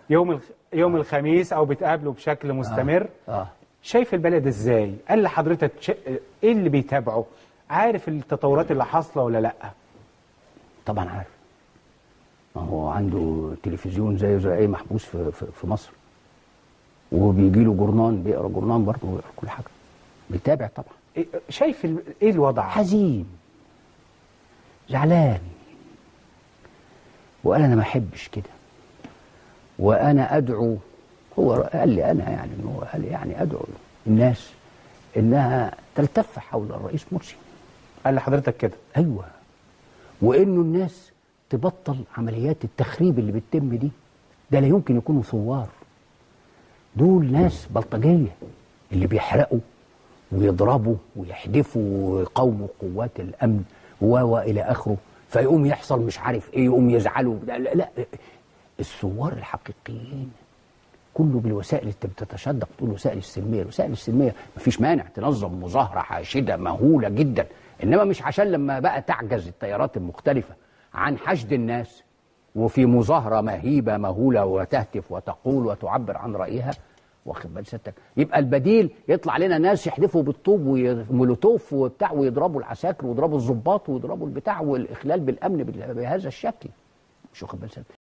يوم الخ... يوم الخميس او بتقابله بشكل مستمر اه شايف البلد ازاي قال لحضرتك ش... ايه اللي بيتابعه عارف التطورات اللي حاصله ولا لا طبعا عارف ما هو عنده تلفزيون زيه زي اي محبوس في في, في مصر وبيجي له جورنان بيقرا جورنان برضه ويقرا كل حاجه بيتابع طبعا إيه- شايف ال... ايه الوضع حزين زعلان وقال انا ما احبش كده وانا ادعو هو قال لي انا يعني إن هو قال لي يعني ادعو الناس انها تلتف حول الرئيس مرسي قال لحضرتك كده ايوه وانه الناس تبطل عمليات التخريب اللي بتتم دي ده لا يمكن يكونوا ثوار دول ناس بلطجيه اللي بيحرقوا ويضربوا ويحدفوا ويقاوموا قوات الامن و والى اخره فيقوم يحصل مش عارف ايه يقوم يزعلوا لا, لا, لا الثوار الحقيقيين كله بالوسائل اللي انت بتتشدق تقول وسائل السلميه، الوسائل السلميه مفيش مانع تنظم مظاهره حاشده مهوله جدا، انما مش عشان لما بقى تعجز التيارات المختلفه عن حشد الناس وفي مظاهره مهيبه مهوله وتهتف وتقول وتعبر عن رايها واخد بال ستك يبقى البديل يطلع لنا ناس يحدفوا بالطوب ومولوتوف وبتاع ويضربوا العساكر ويضربوا الضباط ويضربوا البتاع والاخلال بالامن بال- بهذا الشكل مش واخد بال ستك